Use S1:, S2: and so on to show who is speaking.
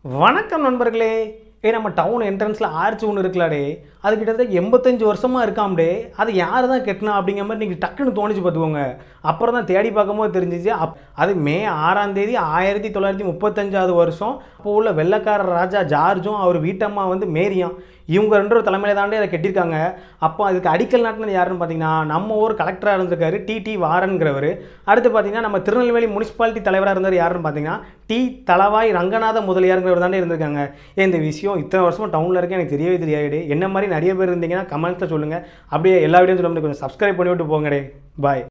S1: வணக்கம் நண்பர்களே ஏ நம்ம டவுன் என்ட்ரன்ஸில் ஆர்ச் ஒன்று இருக்கலாடே அது கிட்டத்தட்ட எண்பத்தஞ்சு வருஷமாக இருக்காம்டே அது யார் தான் கெட்டினா அப்படிங்கிற மாதிரி நீங்கள் டக்குன்னு தோணிச்சு பார்த்துக்கோங்க அப்புறம் தான் தேடி பார்க்கும்போது தெரிஞ்சிச்சு அப் அது மே ஆறாம் தேதி ஆயிரத்தி தொள்ளாயிரத்தி முப்பத்தஞ்சாவது வருஷம் அப்போ உள்ள வெள்ளக்கார ராஜா ஜார்ஜும் அவர் வீட்டம்மா வந்து மேரியும் இவங்க ரெண்டு ஒரு தலைமையில தாண்டி அதை கட்டியிருக்காங்க அப்போ அதுக்கு அடிக்கல் நாட்டினது யாருன்னு பார்த்தீங்கன்னா நம்ம ஊர் கலெக்டராக இருந்திருக்காரு டி டி வாரன்கிறவர் அடுத்து பார்த்தீங்கன்னா நம்ம திருநெல்வேலி முனிசிபாலிட்டி தலைவராக இருந்தவர் யாருன்னு பார்த்தீங்கன்னா டி தளவாய் ரங்கநாத முதலியாருங்கிறவர் தாண்டே இருந்திருக்காங்க ஏன் இந்த விஷயம் இத்தனை வருஷமா டவுனில் இருக்க எனக்கு தெரியவே தெரியாது என்ன மாதிரி நிறைய பேர் இருந்தீங்கன்னா கமெண்ட்ஸில் சொல்லுங்கள் அப்படியே எல்லா வீடியோ சொல்ல கொஞ்சம் சப்ஸ்கிரைப் பண்ணி விட்டு போங்கடே பாய்